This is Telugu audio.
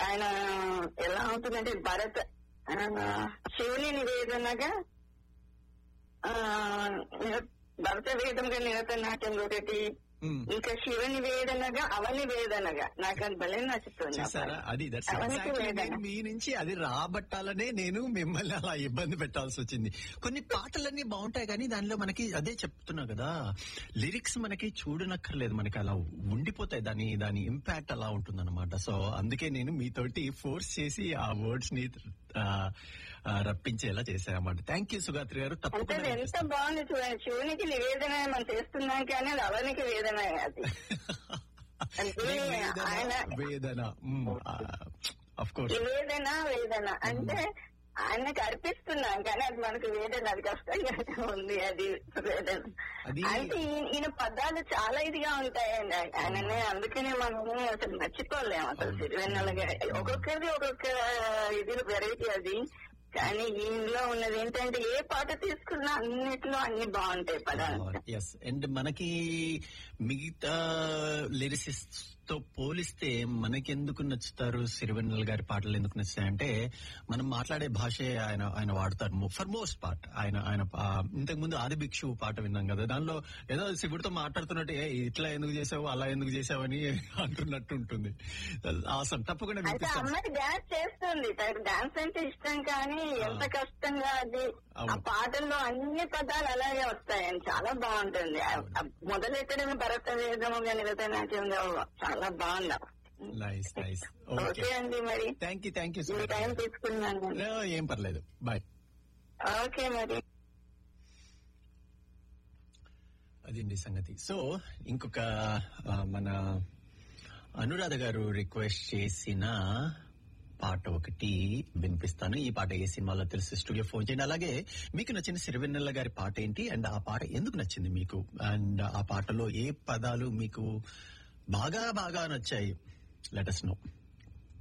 ఆయన ఎలా ఉంటుందంటే భరత్ ఆ, శివుని నివేదనగా ఆ, నిర- భరత వేదంగా నిరత నాట్యం ఒకటి మ్మ్. ఇంకా శివ నివేదనగా అవని వేదనగా నాకు అది భలే నచ్చుతుంది చూసారా అది దట్స్ అవనికి ఎగ్జాక్ట్లీ వేదన. నేను మీ నుంచి అది రాబట్టాలనే నేను మిమ్మల్ని అలా ఇబ్బంది పెట్టాల్సి వచ్చింది కొన్ని పాటలన్నీ బాగుంటాయి కానీ దానిలో మనకి అదే చెప్తున్నా కదా లిరిక్స్ మనకి చూడనక్కర్లేదు మనకి అలా ఉండిపోతాయి దాని దాని ఇంపాక్ట్ అలా ఉంటుందన్నమాట సో అందుకే నేను మీతోటి ఫోర్స్ చేసి ఆ వర్డ్స్ ని ఆ, ఆ, రప్పించేలా చేశానన్నమాట థ్యాంక్ యూ సుగాత్రి గారు అంటే తప్పకుండా అది ఎంత వినిపిస్తాను. బాగుంది చూడండి శివునికి నివేదన మనం చేస్తున్నాం కానీ అది అవనికి వేదన అది అంటే వేదన ఆయన- వేదన అఫ్ కోర్స్ నివేదన వేదన అంటే ఆయనకి అర్పిస్తున్నాం కానీ అది మనకు వేదన అది కష్టంగా ఉంది అది వేదన అది- అంటే ఈయన- ఈయన పదాలు చాలా ఇదిగా ఉంటాయండి ఆయననే అందుకనే మనము అసలు మర్చిపోలేము అసలు అవును. సిరివెన్నెలగా ఒక్కొక్కరిది ఒక్కొక్క ఇది వెరైటీ అది కానీ ఈయనలో ఉన్నది ఏంటంటే ఏ పాట తీసుకున్నా అన్నిట్లో అన్ని బాగుంటాయి పదాలు ఎస్ అండ్ మనకి మిగతా లిరిసిస్ట్ తో పోలిస్తే మనకెందుకు నచ్చుతారు సిరివెన్నెల గారి పాటలు ఎందుకు నచ్చుతాయి అంటే మనం మాట్లాడే భాషే ఆయన ఆయన వాడతారు ఫర్ మోస్ట్ పార్ట్ ఆయన ఆయన ఆ, ఇంతకు ముందు ఆది భిక్షు పాట విన్నాం కదా దానిలో ఏదో శివుడితో మాట్లాడుతున్నట్టు "ఏ, ఇట్లా ఎందుకు చేసావు అలా ఎందుకు చేసావు అని అంటున్నట్టు ఉంటుంది ఆసం తప్పకుండా అయితే వినిపిస్తాను అమ్మాయి డాన్స్ చేస్తుంది తనకు డాన్స్ అంటే ఇష్టం కానీ ఎంత కష్టంగా అది ఆ అవును. పాటల్లో అన్ని పదాలు అలాగే వస్తాయని చాలా బాగుంటుంది ఆ- ఆ మొదలెట్టడమే భరత వేదము నిరత నాట్యంగా చాలా బాగుంది నైస్ నైస్ ఓకే ఓకే అండి మరి థ్యాంక్ యూ థ్యాంక్ యూ మీ టైం తీసుకున్నాను ఏం పర్లేదు బాయ్ ఓకే మరి అదండి సంగతి సో ఇంకొక ఆ, మన అనురాధ గారు రిక్వెస్ట్ చేసిన పాట ఒకటి వినిపిస్తాను ఈ పాట ఏ సినిమాలో తెలిసి స్టూడియో ఫోన్ చేయండి అలాగే మీకు నచ్చిన సిరివెన్నెల గారి పాట ఏంటి అండ్ ఆ పాట ఎందుకు నచ్చింది మీకు అండ్ ఆ పాటలో ఏ పదాలు మీకు బాగా బాగా నచ్చాయి లెటస్ నో